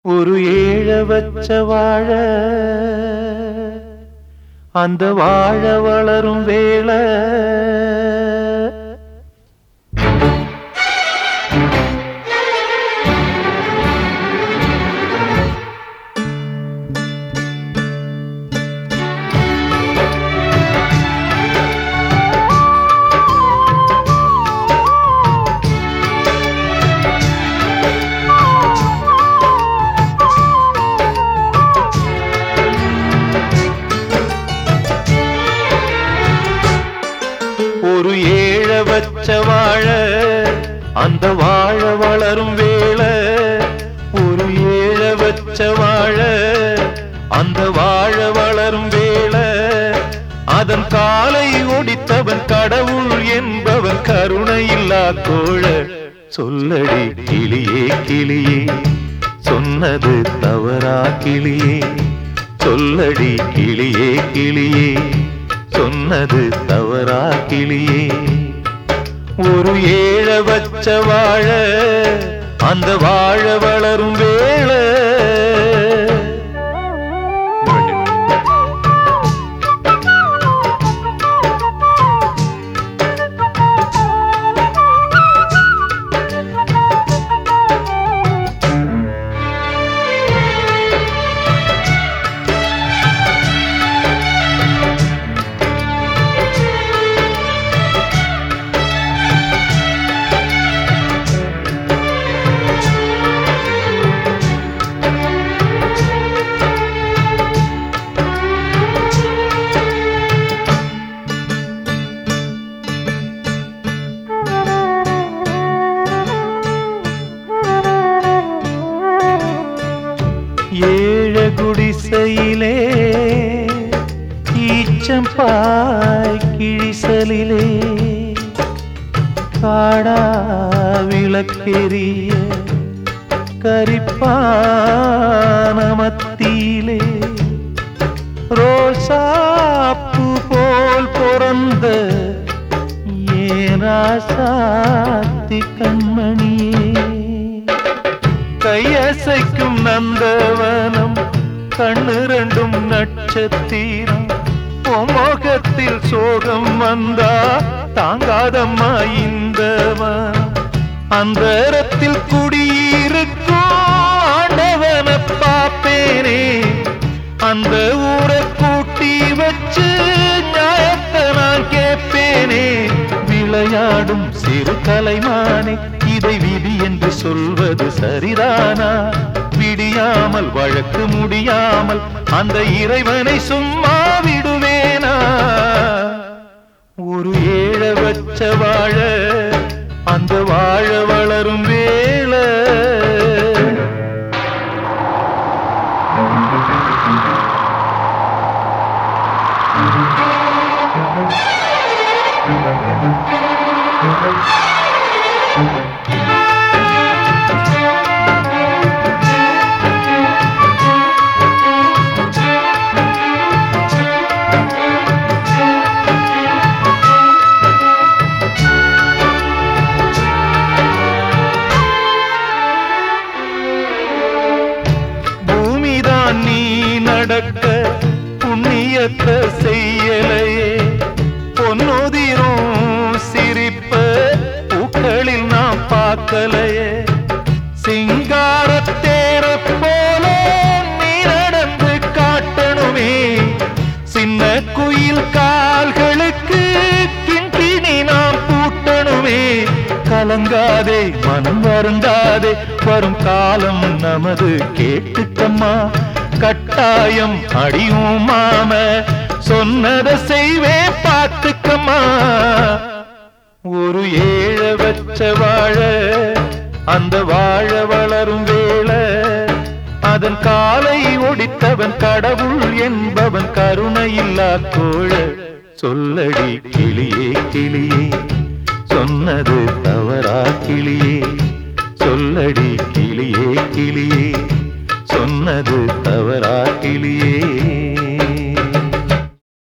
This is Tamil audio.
ஒரு ஏழ வச்ச வாழ அந்த வாழ வளரும் வேளை ஒரு ஏழ வச்ச வாழ அந்த வாழ வளரும் வேளை ஒரு ஏழ வச்ச வாழ அந்த வாழ வளரும் வேளை அதன் காலை ஒடித்தவன் கடவுள் என்பவன் கருணை இல்லா கோழ சொல்லடி கிளியே கிளியே சொன்னது தவறா கிளியே சொல்லடி கிளியே கிளியே சொன்னது தவறா கிளியே ஒரு ஏழ வச்ச வாழ அந்த வாழ வளரும் வேளை ஏழ குடிசையிலே ஈச்சம்பாய் கிழிசலிலே காடா விளக்கெரிய கரிப்பானமத்தியிலே ரோசாப்பு போல் பிறந்த ஏராசாத்தி கண்மணியே கையசைக்கும் நந்தவனம் கண்ணு ரெண்டும் நட்சத்திரம் முகத்தில் சோகம் வந்தா தாங்காதம்மா இந்தவன் அந்தரத்தில் குடியிருக்கும் ஆண்டவன பாப்பேனே அந்த ஊரை கூட்டி வச்சு நியாயத்தை நான் கேட்பேனே விளையாடும் சிறு கலைமானே இதை விதி என்று சொல்வது சரிதானா விடியாமல் வழக்கு முடியாமல் அந்த இறைவனை சும்மா விடுவேனா ஒரு ஏழ வச்ச வாழ அந்த வாழ வளரும் வேளை பூமிதான் நீ நடக்க புண்ணியத்தை செய்யலையே பொன்னுதிரும் சிரிப்ப பூக்களில் நாம் பார்க்கலையே சிங்காரத்தேர போல நீ நடந்து காட்டணுமே சின்ன குயில் கால்களுக்கு கிண்கிணி நாம் பூட்டணுமே கலங்காதே மனம் வருந்தாதே வரும் காலம் நமது கேட்டுக்கம்மா கட்டாயம் அடியும் மாம சொன்னதை செய்வே பார்த்துக்கம்மா ஒரு ஏழ வச்ச வாழ அந்த வாழ வளரும் வேளை அதன் காலை ஒடித்தவன் கடவுள் என்பவன் கருணையில்லா கோழ சொல்லடி கிளியே கிளியே சொன்னது தவறா கிளியே சொல்லடி கிளியே கிளியே சொன்னது தவறா கிளியே